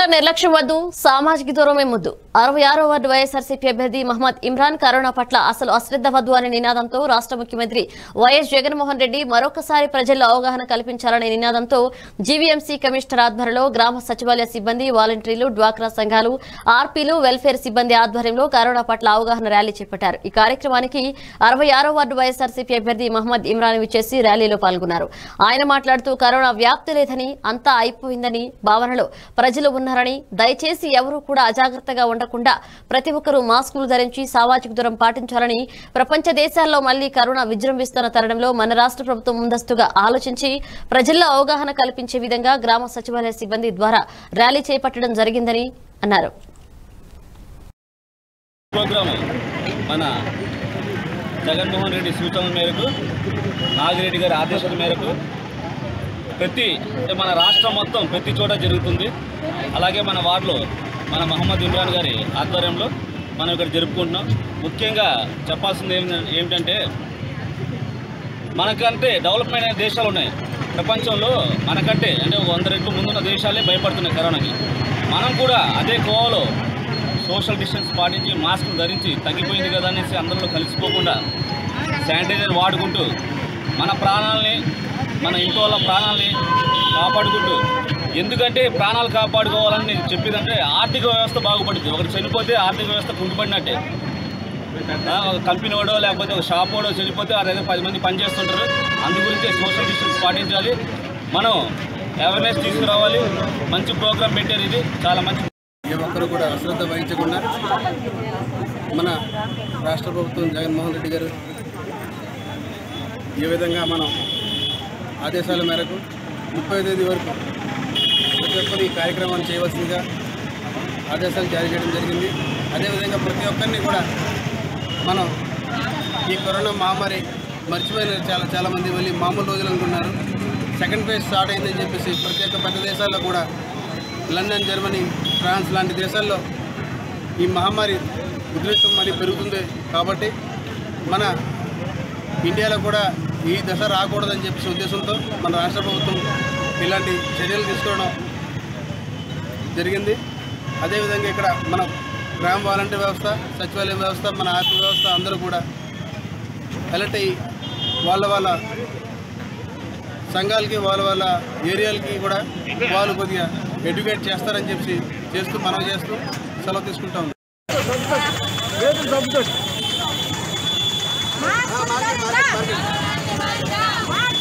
ప్రజల నిర్లక్ష్యం వద్దు సామాజిక దూరమే ముద్దు అరవై ఆరో వార్డు వైఎస్ఆర్సీపీ అభ్యర్థి మహమ్మద్ ఇమ్రాన్ కరోనా పట్ల అసలు అశ్రద్ధ వద్దు అనే నినాదంతో రాష్ట్ర ముఖ్యమంత్రి వైఎస్ జగన్మోహన్ రెడ్డి మరొకసారి ప్రజల్లో అవగాహన కల్పించాలనే నినాదంతో జీవీఎంసీ కమిషనర్ ఆధ్వర్యంలో గ్రామ సచివాలయ సిబ్బంది వాలంటీర్లు డ్వాక్రా సంఘాలు ఆర్పీలు వెల్ఫేర్ సిబ్బంది ఆధ్వర్యంలో కరోనా పట్ల అవగాహన ర్యాలీ చేపట్టారు ఈ కార్యక్రమానికి అరవై ఆరో వార్డు వైఎస్ఆర్సీపీ అభ్యర్థి మహమ్మద్ ఇమ్రాన్ విచ్చేసి ర్యాలీలో పాల్గొన్నారు ఆయన మాట్లాడుతూ కరోనా వ్యాప్తి లేదని అంతా అయిపోయిందని భావనలో ప్రజలు ఉన్నారని దయచేసి ఎవరూ కూడా అజాగ్రత్తగా ఉండకుండా ప్రతి ఒక్కరూ మాస్కులు ధరించి సామాజిక దూరం పాటించాలని ప్రపంచ దేశాల్లో మళ్లీ కరోనా విజృంభిస్తున్న తరుణంలో మన రాష్ట్ర ప్రభుత్వం ముందస్తుగా ఆలోచించి ప్రజల్లో అవగాహన కల్పించే విధంగా గ్రామ సచివాలయ సిబ్బంది ద్వారా ర్యాలీ చేపట్టడం జరిగిందని అన్నారు ప్రోగ్రాము మన జగన్మోహన్ రెడ్డి సూచనల మేరకు నాగిరెడ్డి గారి ఆదేశాల మేరకు ప్రతి అంటే మన రాష్ట్రం మొత్తం ప్రతి చోట జరుగుతుంది అలాగే మన వార్డులో మన మహమ్మద్ ఇమ్రాన్ గారి ఆధ్వర్యంలో మనం ఇక్కడ జరుపుకుంటున్నాం ముఖ్యంగా చెప్పాల్సింది ఏమి ఏమిటంటే మనకంటే డెవలప్మెంట్ అయిన దేశాలు ఉన్నాయి ప్రపంచంలో మనకంటే అంటే ఒక వంద రెట్లు ముందున్న దేశాలే భయపడుతున్నాయి కరోనాకి మనం కూడా అదే కోవలో సోషల్ డిస్టెన్స్ పాటించి మాస్కులు ధరించి తగ్గిపోయింది కదా అనేసి అందరిలో కలిసిపోకుండా శానిటైజర్ వాడుకుంటూ మన ప్రాణాలని మన ఇంట్లో వాళ్ళ ప్రాణాలని కాపాడుకుంటూ ఎందుకంటే ప్రాణాలు కాపాడుకోవాలని నేను చెప్పేదంటే ఆర్థిక వ్యవస్థ బాగుపడుతుంది ఒకటి చనిపోతే ఆర్థిక వ్యవస్థ కుంటుపడినట్టే ఆ, ఒక కంపెనీ వాడో లేకపోతే ఒక షాప్ వాడో చనిపోతే ఆ దగ్గర పది మంది పనిచేస్తుంటారు అందు గురించి సోషల్ డిస్టెన్స్ పాటించాలి మనం అవేర్నెస్ తీసుకురావాలి మంచి ప్రోగ్రామ్ పెట్టారు ఇది చాలా మంచి ఏ ఒక్కరు కూడా అశ్రద్ధ వహించకుండా మన రాష్ట్ర ప్రభుత్వం జగన్మోహన్ రెడ్డి గారు ఏ విధంగా మనం ఆదేశాల మేరకు ముప్పై తేదీ వరకు ప్రతి ఒక్కరు ఈ కార్యక్రమాన్ని చేయవలసిందిగా ఆదేశాలు జారీ చేయడం జరిగింది అదేవిధంగా ప్రతి ఒక్కరిని కూడా మనం ఈ కరోనా మహమ్మారి మర్చిపోయిన చాలా చాలామంది మళ్ళీ మామూలు రోజులు అనుకున్నారు సెకండ్ ఫేజ్ స్టార్ట్ అయిందని చెప్పేసి ప్రతి ఒక్క పెద్ద దేశాల్లో కూడా లండన్ జర్మనీ ఫ్రాన్స్ లాంటి దేశాల్లో ఈ మహమ్మారి ఉధృతం మరి పెరుగుతుంది కాబట్టి మన ఇండియాలో కూడా ఈ దశ రాకూడదని చెప్పేసి ఉద్దేశంతో మన రాష్ట్ర ప్రభుత్వం ఇలాంటి చర్యలు తీసుకోవడం జరిగింది అదేవిధంగా ఇక్కడ మన గ్రామ వాలంటీర్ వ్యవస్థ సచివాలయం వ్యవస్థ మన ఆర్థిక వ్యవస్థ అందరూ కూడా అలర్ట్ అయ్యి వాళ్ళ వాళ్ళ సంఘాలకి వాళ్ళ వాళ్ళ ఏరియాలకి కూడా వాళ్ళు కొద్దిగా ఎడ్యుకేట్ చేస్తారని చెప్పి చేస్తూ మనం చేస్తూ సెలవు తీసుకుంటా ఉన్నాం మాస్క్